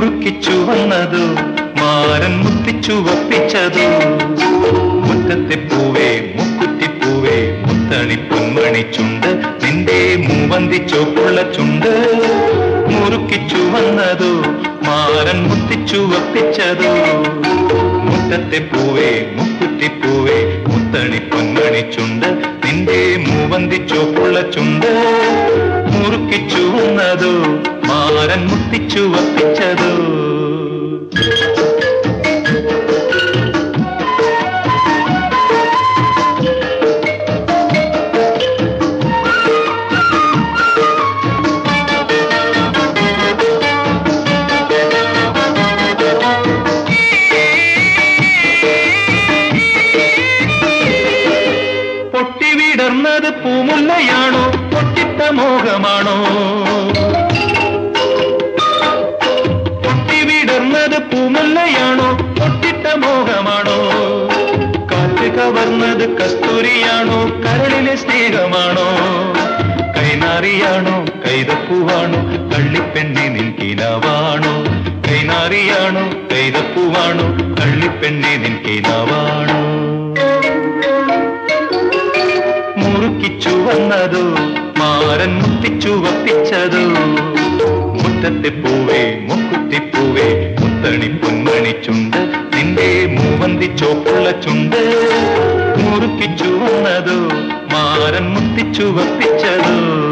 മുറുക്കിച്ചു വന്നതു മാരൻ മുത്തിച്ചു വപ്പിച്ചതു മുറ്റത്തെ പൂവേ മുക്കുറ്റിപ്പൂവേ മുത്തണി പൊന്മണി ചുണ്ട് നിന്റെ മൂവന്തി ചോപ്പുള്ള ചുണ്ട് മുറുക്കിച്ചു വന്നതു മാരൻ മുത്തിച്ചു വപ്പിച്ചതു മുറ്റത്തെ പൂവേ മുക്കുറ്റിപ്പൂവേ മുത്തണി പൊന്മണി ചുണ്ട് നിന്റെ മൂവന്തി ചോപ്പുള്ള ചുണ്ട് മുറുക്കിച്ചു വന്നതു മാരൻ മുത്തിച്ചു വപ്പിച്ചതു പൊട്ടിവിടർന്നത് പൂമുല്ലയാണോ പൊട്ടിട്ട മോഹമാണോ പൊട്ടിവിടർന്നത് പൂമുല്ലയാണോ പൊട്ടിട്ട മോഹമാണോ കാറ്റ് കവർന്നത് കസ്തൂരിയാണോ കരളിലെ സ്നേഹമാണോ കൈനാറിയാണോ കൈതപ്പൂവാണോ കള്ളിപ്പെണ്ണി നിൻകിനാവാണോ കൈനാറിയാണോ കൈതപ്പൂവാണോ കള്ളിപ്പെണ്ണി നിൻകിനാവാണോ മുറുക്കിച്ചു വന്നതു മാരൻ മുത്തിച്ചു വപ്പിച്ചതു മുറ്റത്തെ പൂവേ മുക്കുത്തിപ്പൂവേ മുത്തണി പൊന്മണി ചുണ്ട് നിന്റെ മൂവന്തി ചോപ്പുള്ള ചുണ്ട് മുറുക്കിച്ചു വന്നതു മാരൻ മുത്തിച്ചു വപ്പിച്ചതു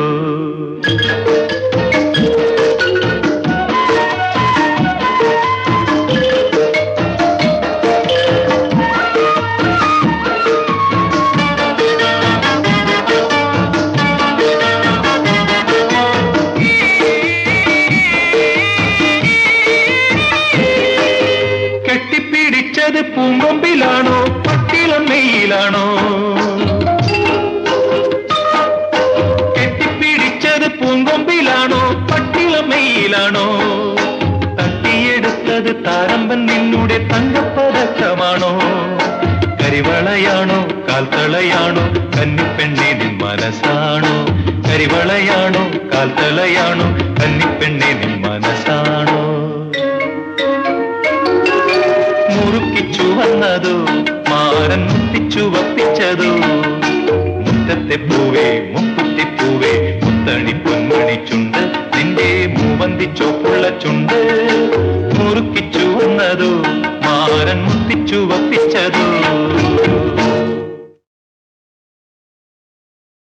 കെട്ടിപ്പിടിച്ചത് പൂങ്കൊമ്പിലാണോ പട്ടിളമ്മയിലാണോ കെട്ടിപ്പിടിച്ചത് പൂങ്കൊമ്പിലാണോ പട്ടിളമ്മയിലാണോ തട്ടിയെടുത്തത് താരമ്പൻ നിന്നുടെ തങ്കപ്പതക്കമാണോ കരിവളയാണോ കാൽത്തളയാണോ കന്നിപ്പെണ്ണി നിൻ മനസ്സാണോ കരിവളയാണോ കാൽത്തളയാണോ കന്നിപ്പെണ്ണി നിൻ മനസ്സാണോ മുറുക്കിച്ചു വന്നതു മാരൻ മുത്തിച്ചു വപ്പിച്ചതു മുറ്റത്തെ പൂവേ മുക്കുത്തിപ്പൂവേ മുത്തണി പൊന്മണി ചുണ്ട് നിന്റെ മൂവന്തി ചോപ്പുള്ള ചുണ്ട് മുറുക്കിച്ചു വന്നതു മാരൻ മുത്തിച്ചു വപ്പിച്ചതു